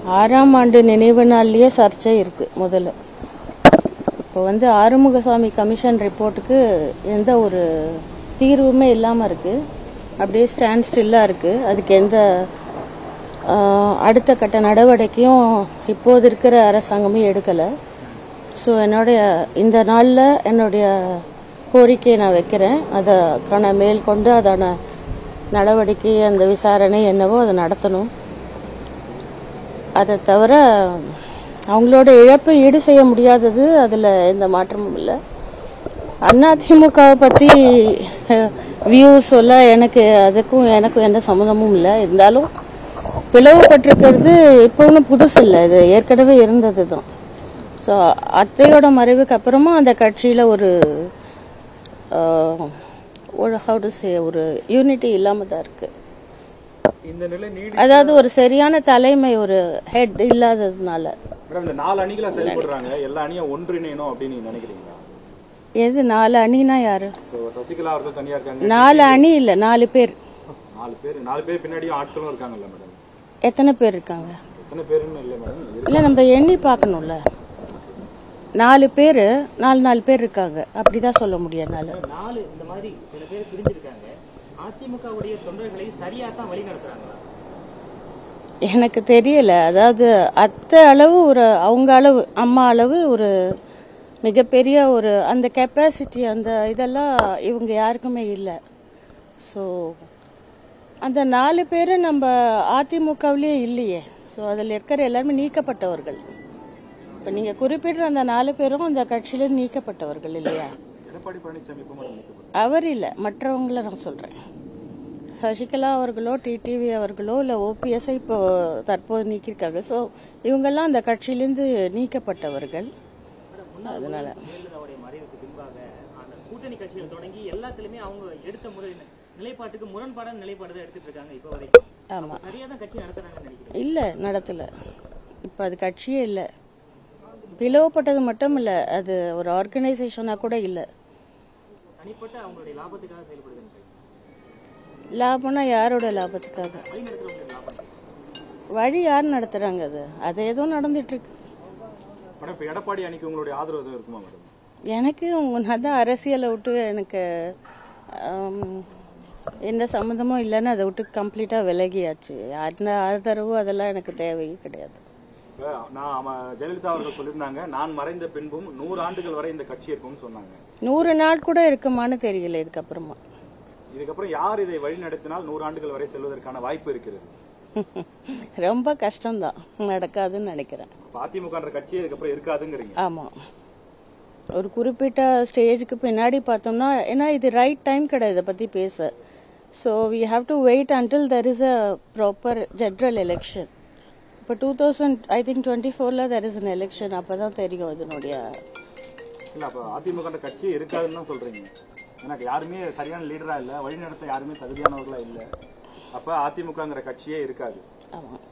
ஆறாம் ஆண்டு நினைவு நாள்லயே சர்ச்சை இருக்கு முதல்ல இப்போ வந்து ஆறுமுகசாமி கமிஷன் ரிப்போர்ட்டுக்கு எந்த ஒரு தீர்வுமே இல்லாமல் இருக்கு அப்படியே ஸ்டாண்ட் ஸ்டில்லாக இருக்கு அதுக்கு எந்த ஆஹ், அடுத்த கட்ட நடவடிக்கையும் இப்போது இருக்கிற அரசாங்கமே எடுக்கலை ஸோ என்னுடைய இந்த நாளில் என்னுடைய கோரிக்கையை நான் வைக்கிறேன் அதற்கான மேற்கொண்டு அதான நடவடிக்கை அந்த விசாரணை என்னவோ அதை நடத்தணும் அதை தவிர அவங்களோட இழப்பை ஈடு செய்ய முடியாதது அதில் எந்த மாற்றமும் இல்லை அதிமுகவை பற்றி வியூஸ் சொல்ல எனக்கு அதுக்கும் எனக்கும் எந்த சம்மந்தமும் இல்லை இருந்தாலும் பிளவுபட்டிருக்கிறது இப்போ ஒன்றும் புதுசு இல்லை இது ஏற்கனவே இருந்தது தான் ஸோ அத்தையோட மறைவுக்கு அப்புறமா அந்த கட்சியில் ஒரு ஆஹ், ஒரு how to say ஒரு யூனிட்டி இல்லாமல் தான் இருக்கு இந்த நிலை நீடி அதாவது ஒரு சரியான தலைமை ஒரு ஹெட் இல்லாததுனால மேடம் இந்த நாலு அணிகளா செயல்படுறாங்க எல்லா அணியும் ஒன்றிணையணும் அப்படின்னு நீங்க நினைக்கிறீங்களா எது நாலு அணினா யாரு இப்போ சசிகலா அவர்கள் தனியா இருக்காங்க நாலு அணி இல்ல நாலு பேர் நாலு பேர் நாலு பேர் பின்னாடியும் ஆட்களும் இருக்காங்கல்ல மேடம் எத்தனை பேர் இருக்காங்க எத்தனை பேருன்னு இல்லை மேடம் இல்ல நம்ம எண்ணி பார்க்கணும்ல நாலு பேர் நாலு நாலு பேர் இருக்காங்க அப்படிதான் சொல்ல முடியும் என்னால நாலு இந்த மாதிரி சில பேர் பிரிஞ்சிருக்காங்க அதிமுகவுடைய தொண்டர்களை சரியா தான் வழி நடத்துறாங்களா எனக்கு தெரியல அதாவது அத்தை அளவு ஒரு அவங்க அளவு அம்மா அளவு ஒரு மிகப்பெரிய ஒரு அந்த கெப்பாசிட்டி அந்த இதெல்லாம் இவங்க யாருக்குமே இல்லை ஸோ அந்த நாலு பேர் நம்ம அதிமுகவிலேயே இல்லையே ஸோ அதில் இருக்கிற எல்லாருமே நீக்கப்பட்டவர்கள் இப்போ நீங்கள் குறிப்பிடுற அந்த நாலு பேரும் அந்த கட்சியில நீக்கப்பட்டவர்கள் இல்லையா எடப்பாடி பழனிசாமி இப்போ மேடம் நிற்கப்படும் அவர் இல்லை மற்றவங்கள நான் சொல்கிறேன் சசிகலா அவர்களோ டிடிவி அவர்களோ இல்லை ஓபிஎஸ்ஐ இப்போ தற்போது நீக்கியிருக்காங்க ஸோ இவங்கெல்லாம் அந்த கட்சியிலேருந்து நீக்கப்பட்டவர்கள் அதனால ஜெயலலிதாவுடைய மறைவுக்கு பின்பாக அந்த கூட்டணி கட்சிகள் தொடங்கி எல்லாத்துலயுமே அவங்க எடுத்த முறை நிலைப்பாட்டுக்கு முரண்பாடான நிலைப்பாடு தான் எடுத்துட்டு இருக்காங்க இப்போ வரைக்கும் ஆமாம் சரியா தான் கட்சி நடத்துறாங்கன்னு நினைக்கிறேன் இல்லை நடத்தலை இப்போ அது கட்சியே இல்லை பிளவுபட்டது மட்டும் இல்லை அது ஒரு ஆர்கனைசேஷனாக கூட இல்லை தனிப்பட்ட அவங்களுடைய லாபத்துக்காக செயல்படுதுன்னு லாபம்னா யாரோட லாபத்துக்காக வழி நடத்துறவங்களுக்கு லாபம் வழி யார் நடத்துறாங்க அது அது ஏதோ நடந்துட்டு இருக்கு மேடம் இப்போ எடப்பாடி அணிக்கு உங்களுடைய ஆதரவு எதுவும் இருக்குமா மேடம் எனக்கு நான் தான் அரசியலை விட்டு எனக்கு ஆம், எந்த சம்மந்தமும் இல்லைன்னு அதை விட்டு கம்ப்ளீட்டாக விலகியாச்சு யாருன ஆதரவு அதெல்லாம் எனக்கு தேவையே கிடையாது இப்ப நான் அவ- ஜெயலலிதா அவர்கள் சொல்லியிருந்தாங்க நான் மறைந்த பின்பும் நூறு ஆண்டுகள் வரை இந்த கட்சி இருக்கும்னு சொன்னாங்க நூறு நாள் கூட இருக்குமான்னு தெரியல இதுக்கப்புறமா இதுக்கப்புறம் யார் இதை வழி நடத்தினால் நூறு ஆண்டுகள் வரை செல்வதற்கான வாய்ப்பு இருக்கிறது ரொம்ப கஷ்டம்தான் நடக்காதுன்னு நினைக்கிறேன் இப்ப அதிமுகன்ற கட்சியே இதுக்கப்புறம் இருக்காதுங்கிறீங்க ஆமாம் ஒரு குறிப்பிட்ட ஸ்டேஜுக்கு பின்னாடி பார்த்தோம்னா ஏன்னா இது ரைட் டைம் கிடையாது இதை பற்றி பேச so we have to wait until there is a proper general election இப்போ two thousand I think twenty ஃபோரில் தெர் இஸ் அன் எலெக்ஷன் அப்போ தான் தெரியும் இதனுடைய இல்ல அப்ப அதிமுக கட்சியே இருக்காதுன்னு தான் சொல்றீங்க எனக்கு யாருமே சரியான லீடரா இல்ல வழிநடத்த யாருமே தகுதியானவர்களா இல்ல அப்ப அதிமுகங்கிற கட்சியே இருக்காது ஆமாம்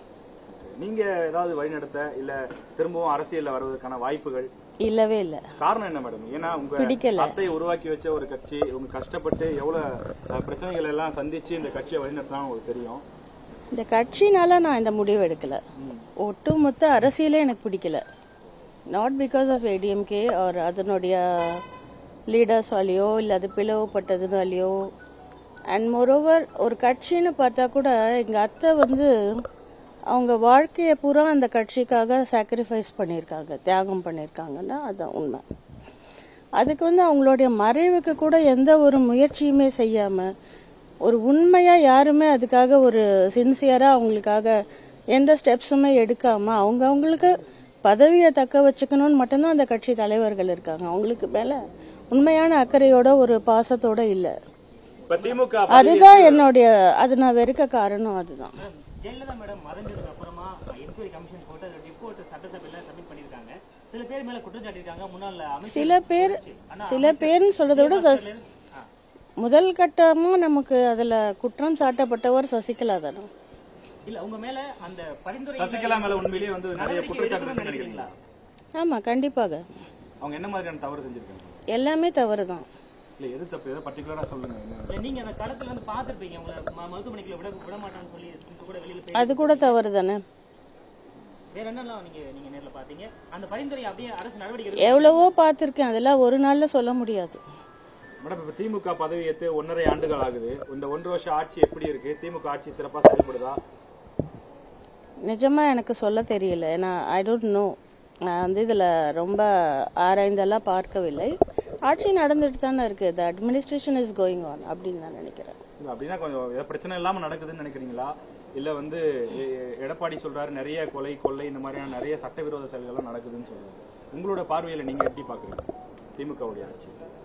நீங்க ஏதாவது வழிநடத்த இல்ல திரும்பவும் அரசியல்ல வருவதற்கான வாய்ப்புகள் இல்லவே இல்லை காரணம் என்ன மேடம் ஏன்னா உங்க பிடிக்கல. அத்தை உருவாக்கி வச்ச ஒரு கட்சி இவங்க கஷ்டப்பட்டு எவ்வளவு அஹ், பிரச்சனைகள் எல்லாம் சந்திச்சு இந்த கட்சியை வழிநடத்தினா உங்களுக்கு தெரியும் இந்த கட்சினால நான் இந்த முடிவு எடுக்கல ஒட்டுமொத்த அரசியலே எனக்கு பிடிக்கல not because of ADMK or அதனுடைய லீடர்ஸ்வாலேயோ இல்லை அது பிளவுபட்டதுனாலையோ அண்ட் மோரோவர் ஒரு கட்சின்னு பார்த்தா கூட எங்கள் அத்தை வந்து அவங்க வாழ்க்கையை பூரா அந்த கட்சிக்காக சாக்ரிஃபைஸ் பண்ணியிருக்காங்க தியாகம் பண்ணியிருக்காங்கன்னா அதுதான் உண்மை அதுக்கு வந்து அவங்களுடைய மறைவுக்கு கூட எந்த ஒரு முயற்சியுமே செய்யாம ஒரு உண்மையா யாருமே அதுக்காக ஒரு சின்சியரா அவங்களுக்காக எந்த ஸ்டெப்ஸுமே எடுக்காம அவங்க அவங்களுக்கு பதவியை தக்க வச்சுக்கணும்னு மட்டும்தான் அந்த கட்சி தலைவர்கள் இருக்காங்க அவங்களுக்கு மேல உண்மையான அக்கறையோட ஒரு பாசத்தோட இல்ல இப்ப திமுக அதுதான் என்னுடைய அது நான் வெறுக்க காரணம் அதுதான் ஜெயலலிதா மேடம் மறைஞ்சதுக்கு அப்புறமா என்கொயரி கமிஷன் போட்டு அதோட ரிப்போர்ட் சட்டசபையில சப்மிட் பண்ணிருக்காங்க சில பேர் மேல குற்றம் சாட்டியிருக்காங்க முன்னாள் அமைச்சர் சில பேர் சில பேர்னு சொல்றதை விட சஸ்- முதல் கட்டமா நமக்கு அதுல குற்றம் சாட்டப்பட்டவர் சசிகலா தானே இல்ல உங்க மேல அந்த பரிந்துரை சசிகலா மேல உண்மையிலேயே வந்து நிறைய குற்றச்சாட்டு இருக்குன்னு நினைக்கிறீங்களா ஆமா கண்டிப்பாக அவங்க என்ன மாதிரியான தவறு செஞ்சிருக்காங்க எல்லாமே தவறுதான் இல்ல எது தப்பு எதை பர்டிகுலரா சொல்லுங்க என்ன இல்ல, நீங்க அந்த களத்துல இருந்து பாத்துருப்பீங்க உங்களை ம- மருத்துவமனைக்குள்ள விட விட மாட்டான்னு சொல்லி இப்ப கூட வெளியில போய் அது கூட தவறு தானே வேற என்னெல்லாம் நீங்க நீங்க நேர்ல பாத்தீங்க அந்த பரிந்துரை அப்படியே அரசு நடவடிக்கை எடுக்கும். எவ்வளவோ பார்த்துருக்கேன் அதெல்லாம் ஒரு நாள்ல சொல்ல முடியாது மேடம் இப்ப திமுக பதவி ஏத்து ஒன்றரை ஆண்டுகள் ஆகுது இந்த ஒன்றரை வருஷம் ஆட்சி எப்படி இருக்கு திமுக ஆட்சி சிறப்பா செயல்படுதா நிஜமா எனக்கு சொல்ல தெரியல ஏன்னா ஐ டோன்ட் நோ நான் வந்து இதுல ரொம்ப ஆராய்ந்தெல்லாம் பார்க்கவில்லை ஆட்சி நடந்துட்டு தானே இருக்கு the administration is going on அப்படின்னு நான் நினைக்கிறேன் இல்ல அப்படின்னா கொஞ்சம் ஏதாவது பிரச்சனை இல்லாம நடக்குதுன்னு நினைக்கிறீங்களா இல்ல வந்து எ- எடப்பாடி சொல்றாரு நிறைய கொலை கொள்ளை இந்த மாதிரியான நிறைய சட்டவிரோத செயல்கள்லாம் நடக்குதுன்னு சொல்றாரு உங்களோட பார்வையில நீங்க எப்படி பாக்குறீங்க திமுகவுடைய ஆட்சி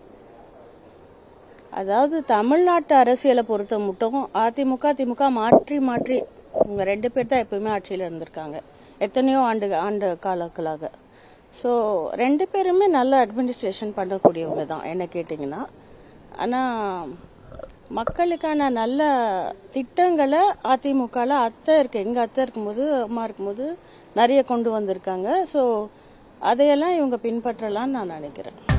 அதாவது தமிழ்நாட்டு அரசியலை பொறுத்த மட்டும் அதிமுக திமுக மாற்றி மாற்றி இவங்க ரெண்டு பேர் தான் எப்பவுமே ஆட்சியில இருந்திருக்காங்க எத்தனையோ ஆண்டு ஆண்டு காலங்களாக ஸோ ரெண்டு பேருமே நல்ல அட்மினிஸ்ட்ரேஷன் பண்ணக்கூடியவங்க தான் என்ன கேட்டிங்கன்னா ஆனால் மக்களுக்கான நல்ல திட்டங்களை அதிமுகவில் அத்தை இருக்கு எங்கள் அத்தை இருக்கும்போது அம்மா இருக்கும்போது நிறைய கொண்டு வந்திருக்காங்க ஸோ அதையெல்லாம் இவங்க பின்பற்றலாம்னு நான் நினைக்கிறேன்